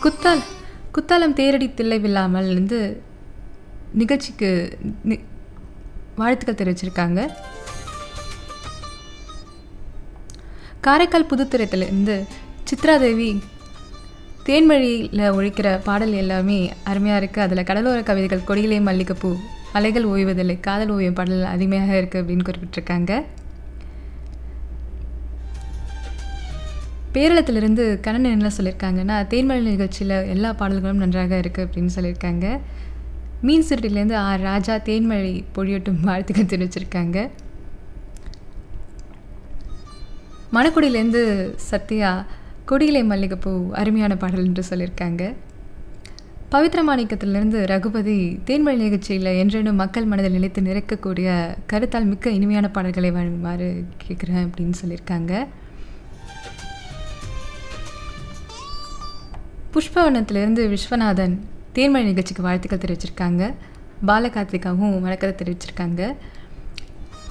குத்தால் குத்தாலம் தேரடி தில்லை வில்லாமல் வந்து நிகழ்ச்சிக்கு நி- வாழ்த்துக்கள் தெரிவிச்சிருக்காங்க காரைக்கால் புதுத்துறையிலேருந்து சித்ராதேவி தேன்மொழியில் ஒழிக்கிற பாடல் எல்லாமே அருமையாக இருக்குது அதில் கடலோர கவிதைகள் கொடியிலே மல்லிகைப்பூ அலைகள் ஓய்வதில்லை காதல் ஓவியம் பாடல் அருமையாக இருக்குது அப்படின்னு குறிப்பிட்டிருக்காங்க பேரளத்திலிருந்து கண்ணன் என்ன சொல்லியிருக்காங்கன்னா தேன்மொழி நிகழ்ச்சியில் எல்லா பாடல்களும் நன்றாக இருக்குது அப்படின்னு சொல்லியிருக்காங்க மீன் சுருட்டிலேருந்து ஆர் ராஜா தேன்மழை பொழியட்டும் வாழ்த்துக்கள் தெரிவிச்சிருக்காங்க மணக்குடியிலேருந்து சத்யா கொடியிலை மல்லிகைப்பூ அருமையான பாடல் என்று சொல்லியிருக்காங்க பவித்ர மாணிக்கத்திலிருந்து ரகுபதி தேன்மொழி நிகழ்ச்சியில் என்றேனும் மக்கள் மனதில் நிலைத்து நிற்கக்கூடிய கருத்தால் மிக்க இனிமையான பாடல்களை வழங்குமாறு கேட்குறேன் அப்படின்னு சொல்லியிருக்காங்க புஷ்பவனத்திலிருந்து விஸ்வநாதன் தேன்மொழி நிகழ்ச்சிக்கு வாழ்த்துக்கள் தெரிவிச்சிருக்காங்க பாலகார்த்திகாவும் வணக்கத்தை தெரிவிச்சிருக்காங்க